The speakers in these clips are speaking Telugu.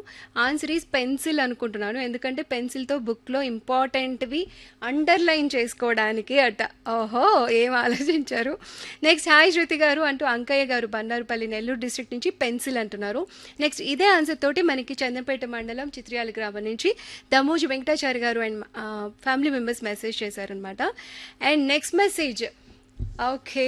ఆన్సర్ ఈజ్ పెన్సిల్ అనుకుంటున్నాను ఎందుకంటే పెన్సిల్తో బుక్లో ఇంపార్టెంట్వి అండర్లైన్ చేసుకోవడానికి అట ఓహో ఏం ఆలోచించారు నెక్స్ట్ హాయ్ శృతి గారు అంటూ అంకయ్య గారు బండారుపల్లి నెల్లూరు డిస్ట్రిక్ట్ నుంచి పెన్సిల్ అంటున్నారు నెక్స్ట్ ఇదే ఆన్సర్ తోటి మనకి చందంపేట మండలం చిత్రియాల గ్రామం నుంచి Damoju Venkatachari garu and family members message చేశారనమాట and next message okay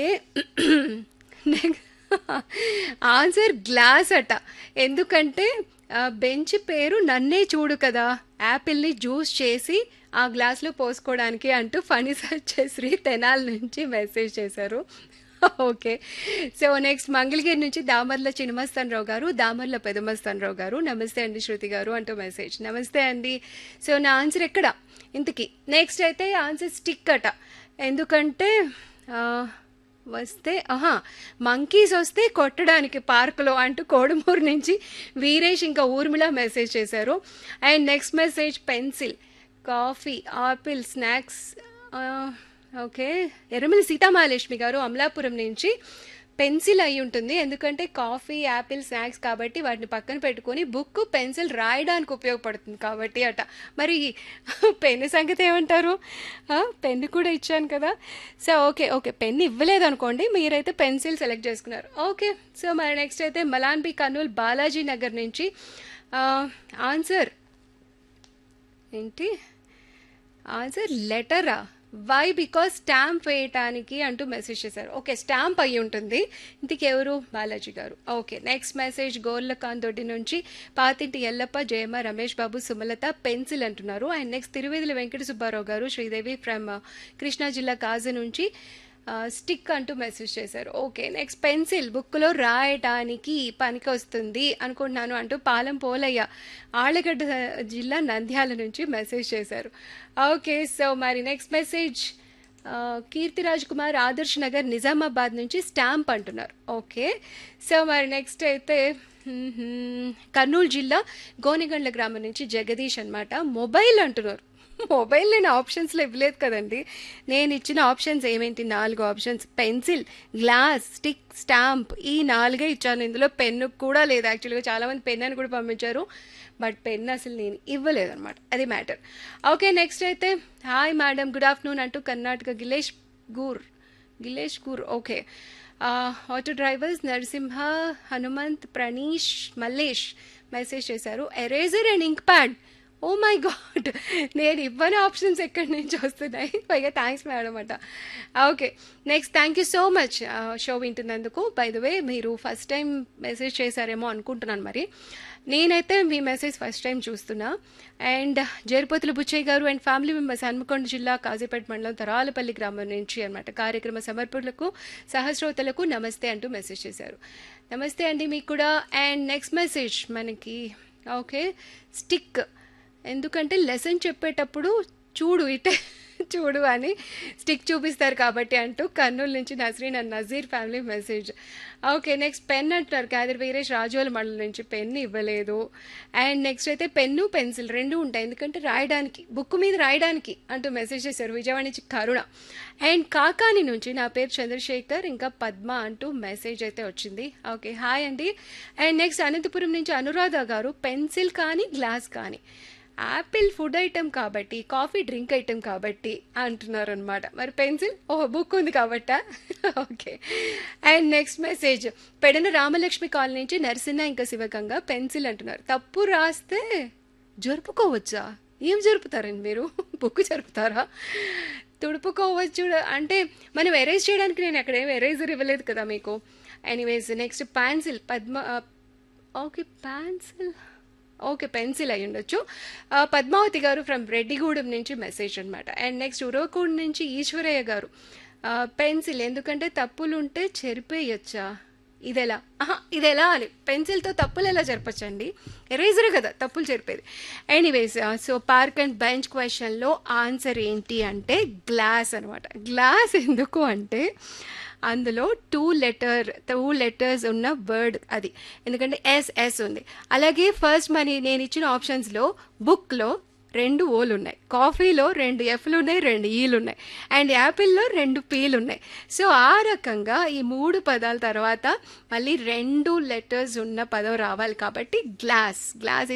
answer glass అట ఎందుకంటే ఆ, బెంచ్ పేరు నన్నే చూడు కదా యాపిల్ని జ్యూస్ చేసి ఆ గ్లాస్లో పోసుకోవడానికి అంటూ ఫనీ శ్రీ తెనాల నుంచి మెసేజ్ చేశారు ఓకే సో నెక్స్ట్ మంగళగిరి నుంచి దామర్ల చినమస్తాన్ రావు గారు దామర్ల పెదమస్తాన్ రావు గారు నమస్తే అండి శృతి గారు అంటూ మెసేజ్ నమస్తే అండి సో నా ఆన్సర్ ఎక్కడ ఇంతకీ నెక్స్ట్ అయితే ఆన్సర్ స్టిక్ అట ఎందుకంటే ఆ, వస్తే ఆహా మంకీస్ వస్తే కొట్టడానికి పార్కులో అంటూ కోడుమూరు నుంచి వీరేష్ ఇంకా ఊర్మిళ మెసేజ్ చేశారు and next message pencil coffee apple snacks okay Erramalli Seethamahalakshmi garu Amalapuram నుంచి పెన్సిల్ అయి ఉంటుంది ఎందుకంటే కాఫీ యాపిల్ స్నాక్స్ కాబట్టి వాటిని పక్కన పెట్టుకొని బుక్ పెన్సిల్ రాయడానికి ఉపయోగపడుతుంది కాబట్టి అట మరి పెన్ను సంగతి ఏమంటారు ఆ, పెన్ను కూడా ఇచ్చాను కదా సో ఓకే ఓకే పెన్ ఇవ్వలేదు అనుకోండి మీరైతే పెన్సిల్ సెలెక్ట్ చేసుకున్నారు ఓకే సో మరి నెక్స్ట్ అయితే మలాన్బి కర్నూలు బాలాజీ నగర్ నుంచి ఆన్సర్ ఏంటి ఆన్సర్ లెటరా వై బికాస్ స్టాంప్ వేయటానికి అంటూ మెసేజ్ చేశారు ఓకే స్టాంప్ అయి ఉంటుంది ఇంతకెవరు బాలాజీ గారు okay next message Gorlakan Doddi నుంచి పాతింటి ఎల్లప్ప జయమ్మ రమేష్ బాబు సుమలత పెన్సిల్ అంటున్నారు and next Thiruvedula Venkata Subbarao garu Sridevi from Krishna జిల్లా కాజు నుంచి స్టిక్ అంటూ మెసేజ్ చేశారు ఓకే నెక్స్ట్ పెన్సిల్ బుక్లో రాయటానికి పనికి వస్తుంది అనుకుంటున్నాను అంటూ పాలెం పోలయ్య ఆళ్ళగడ్డ జిల్లా నంద్యాల నుంచి మెసేజ్ చేశారు ఓకే సో మరి నెక్స్ట్ మెసేజ్ కీర్తిరాజ్ కుమార్ ఆదర్శ్ నగర్ నిజామాబాద్ నుంచి స్టాంప్ అంటున్నారు ఓకే సో మరి నెక్స్ట్ అయితే మ్మ్హ్మ్, కర్నూలు జిల్లా గోనెగండ్ల గ్రామం నుంచి జగదీష్ అన్నమాట మొబైల్ అంటున్నారు మొబైల్ నేను ఆప్షన్స్లో ఇవ్వలేదు కదండి నేను ఇచ్చిన ఆప్షన్స్ ఏమేంటి నాలుగు options pencil glass stick stamp ఈ నాలుగే ఇచ్చాను ఇందులో పెన్ను కూడా లేదు యాక్చువల్గా చాలామంది పెన్ అని కూడా పంపించారు బట్ పెన్ అసలు నేను ఇవ్వలేదు అనమాట అది మ్యాటర్ ఓకే నెక్స్ట్ అయితే హాయ్ మేడం గుడ్ ఆఫ్టర్నూన్ అంటూ కర్ణాటక గిలేష్ గూర్ గిలేష్ గూర్ okay auto drivers Narasimha Hanumanth Pranish Mallesh message చేశారు eraser and ink pad oh my god నేను ఇవ్వని ఆప్షన్స్ ఎక్కడి నుంచి వస్తున్నాయి పైగా థ్యాంక్స్ మేడం అట okay next thank you so much show వింటున్నందుకు బై ద వే మీరు ఫస్ట్ టైం మెసేజ్ చేశారేమో అనుకుంటున్నాను మరి నేనైతే మీ మెసేజ్ ఫస్ట్ టైం చూస్తున్నా and Jerupothula Buchaiah garu and family members Hanamkonda జిల్లా కాజీపేట మండలం తరాలపల్లి గ్రామం నుంచి అనమాట కార్యక్రమ సమర్పణలకు సహస్రోతలకు నమస్తే అంటూ మెసేజ్ చేశారు నమస్తే అండి మీకు కూడా అండ్ నెక్స్ట్ మెసేజ్ మనకి ఓకే స్టిక్ ఎందుకంటే లెసన్ చెప్పేటప్పుడు చూడు ఇటే చూడు అని స్టిక్ చూపిస్తారు కాబట్టి అంటూ కర్నూలు నుంచి Nazreen and Nazeer family message okay next pen అంటున్నారు కాదర్ వీరేష్ రాజోల మండలం నుంచి పెన్ ఇవ్వలేదు అండ్ నెక్స్ట్ అయితే పెన్ను పెన్సిల్ రెండు ఉంటాయి ఎందుకంటే రాయడానికి బుక్ మీద రాయడానికి అంటూ మెసేజ్ చేశారు విజయవాడ నుంచి కరుణ అండ్ కాకాని నుంచి నా పేరు చంద్రశేఖర్ ఇంకా పద్మ అంటూ మెసేజ్ అయితే వచ్చింది ఓకే హాయ్ అండి అండ్ నెక్స్ట్ అనంతపురం నుంచి అనురాధ గారు పెన్సిల్ కానీ గ్లాస్ కానీ యాపిల్ ఫుడ్ ఐటెం కాబట్టి కాఫీ డ్రింక్ ఐటెం కాబట్టి అంటున్నారు అనమాట మరి పెన్సిల్ ఓ బుక్ ఉంది కాబట్టా okay and next message Pedana Ramalakshmi colony నుంచి నరసింహ ఇంకా శివగంగ పెన్సిల్ అంటున్నారు తప్పు రాస్తే జరుపుకోవచ్చా ఏం జరుపుతారండి మీరు బుక్ జరుపుతారా తుడుపుకోవచ్చు అంటే మనం ఎరేజ్ చేయడానికి నేను అక్కడ ఏం ఎరేజర్ ఇవ్వలేదు కదా మీకు anyways next pencil Padma okay pencil okay pencil అయి ఉండొచ్చు ఆ, పద్మావతి గారు ఫ్రమ్ రెడ్డిగూడెం నుంచి మెసేజ్ అనమాట అండ్ నెక్స్ట్ ఉరవకూడ నుంచి ఈశ్వరయ్య గారు ఆ, పెన్సిల్ ఎందుకంటే తప్పులు ఉంటే చెరిపేయచ్చా ఇదెలా ఆహా ఇదెలా అని పెన్సిల్తో తప్పులు ఎలా జరపచ్చండి ఎరేజర్ కదా తప్పులు చెరిపేది anyways so park and bench క్వశ్చన్లో ఆన్సర్ ఏంటి అంటే గ్లాస్ అనమాట గ్లాస్ ఎందుకు అంటే అందులో టూ లెటర్ టూ లెటర్స్ ఉన్న వర్డ్ అది ఎందుకంటే ఎస్ ఎస్ ఉంది అలాగే ఫస్ట్ మరి నేను ఇచ్చిన ఆప్షన్స్లో బుక్లో రెండు ఓలు ఉన్నాయి కాఫీలో రెండు ఎఫ్లు ఉన్నాయి రెండు ఈలు ఉన్నాయి అండ్ యాపిల్లో రెండు పీలు ఉన్నాయి సో ఆ రకంగా ఈ మూడు పదాల తర్వాత మళ్ళీ రెండు లెటర్స్ ఉన్న పదం రావాలి కాబట్టి గ్లాస్ గ్లాస్